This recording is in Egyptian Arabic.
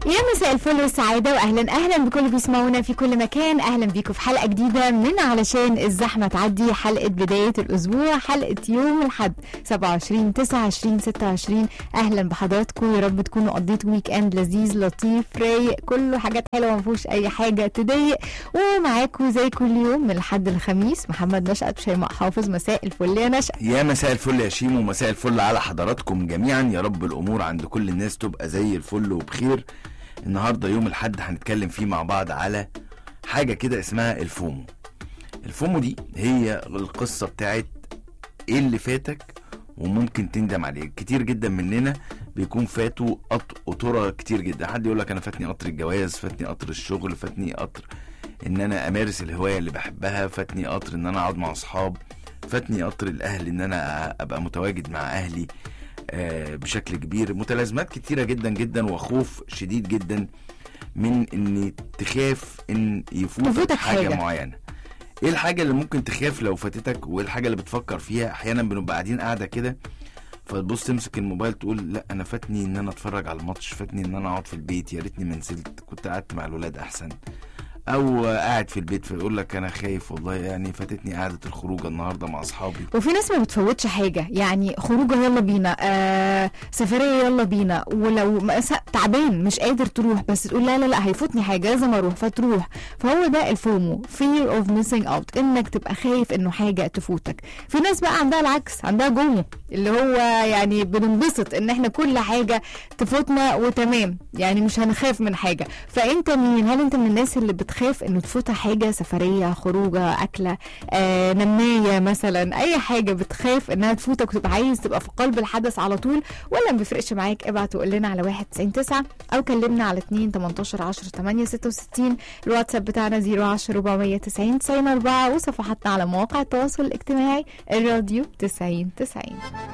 يا مساء الفل والسعادة وأهلا أهلا بكل اللي بيسمعونا في كل مكان أهلا بيكم في حلقة جديدة من علشان الزحمة تعدي حلقة بداية الأسبوع حلقة يوم الأحد 27 29 26 أهلا بحضراتكم يا رب تكونوا قضيتوا ويك إند لذيذ لطيف رايق كله حاجات حلوة ما فيهوش أي حاجة تضايق ومعاكم زي كل يوم من الحد الخميس محمد نشأت شيماء حافظ مساء الفل يا نشأت يا مساء الفل يا شيمو مساء الفل على حضراتكم جميعا يا رب الامور عند كل الناس تبقى زي الفل وبخير النهارده يوم الحد هنتكلم فيه مع بعض على حاجه كده اسمها الفومو الفومو دي هي القصه بتاعت ايه اللي فاتك وممكن تندم عليه كتير جدا مننا بيكون فاتوا قط- قطورة كتير جدا حد يقول لك انا فاتني قطر الجواز فاتني قطر الشغل فاتني قطر ان انا امارس الهوايه اللي بحبها فاتني قطر ان انا اقعد مع اصحاب فاتني قطر الاهل ان انا ابقى متواجد مع اهلي آه، بشكل كبير متلازمات كتيره جدا جدا وخوف شديد جدا من ان تخاف ان يفوتك تفوتك حاجه, حاجة. معينه ايه الحاجه اللي ممكن تخاف لو فاتتك وايه الحاجه اللي بتفكر فيها احيانا بنبقى قاعدين قاعده كده فتبص تمسك الموبايل تقول لا انا فاتني ان انا اتفرج على الماتش فاتني ان انا اقعد في البيت يا ريتني ما نزلت كنت قعدت مع الولاد احسن او قاعد في البيت فيقول لك انا خايف والله يعني فاتتني قعده الخروجه النهارده مع اصحابي وفي ناس ما بتفوتش حاجة يعني خروجه يلا بينا آه سفرية يلا بينا ولو مس- تعبان مش قادر تروح بس تقول لا لا لا هيفوتني حاجة لازم اروح فتروح فهو ده الفومو fear of missing out انك تبقى خايف انه حاجة تفوتك في ناس بقى عندها العكس عندها جومو اللي هو يعني بننبسط ان احنا كل حاجة تفوتنا وتمام يعني مش هنخاف من حاجة فانت مين هل انت من الناس اللي بتخاف انه تفوتها حاجة سفرية خروجة اكلة آه نماية مثلا اي حاجة بتخاف انها تفوتك وتبقى عايز تبقى في قلب الحدث على طول ولا ما بيفرقش معاك ابعت وقول لنا على 199 او كلمنا على 2 18 10 8 66 الواتساب بتاعنا 010 490 94 وصفحاتنا على مواقع التواصل الاجتماعي الراديو 90 90